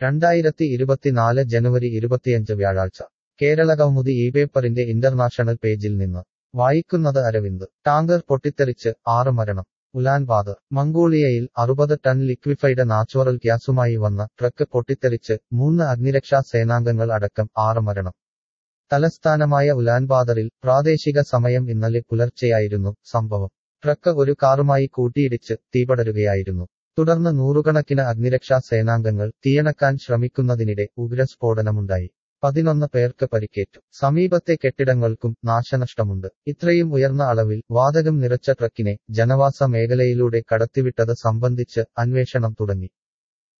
രണ്ടായിരത്തി ഇരുപത്തിനാല് ജനുവരി ഇരുപത്തിയഞ്ച് വ്യാഴാഴ്ച കേരളകൗമുദി ഈ പേപ്പറിന്റെ ഇന്റർനാഷണൽ പേജിൽ നിന്ന് വായിക്കുന്നത് അരവിന്ദ് ടാങ്കർ പൊട്ടിത്തെറിച്ച് ആറ് മരണം ഉലാൻബാദർ മംഗോളിയയിൽ അറുപത് ടൺ ലിക്വിഫൈഡ് നാച്ചുറൽ ഗ്യാസുമായി വന്ന ട്രക്ക് പൊട്ടിത്തെറിച്ച് മൂന്ന് അഗ്നിരക്ഷാ സേനാംഗങ്ങൾ അടക്കം ആറ് മരണം തലസ്ഥാനമായ ഉലാൻബാദറിൽ പ്രാദേശിക സമയം ഇന്നലെ പുലർച്ചെയായിരുന്നു സംഭവം ട്രക്ക് ഒരു കാറുമായി കൂട്ടിയിടിച്ച് തീപടരുകയായിരുന്നു തുടർന്ന് നൂറുകണക്കിന് അഗ്നിരക്ഷാ സേനാംഗങ്ങൾ തീയണക്കാൻ ശ്രമിക്കുന്നതിനിടെ ഉഗ്രസ്ഫോടനമുണ്ടായി പതിനൊന്ന് പേർക്ക് പരിക്കേറ്റു സമീപത്തെ കെട്ടിടങ്ങൾക്കും നാശനഷ്ടമുണ്ട് ഇത്രയും ഉയർന്ന അളവിൽ വാതകം നിറച്ച ട്രക്കിനെ ജനവാസ മേഖലയിലൂടെ കടത്തിവിട്ടത് സംബന്ധിച്ച് അന്വേഷണം തുടങ്ങി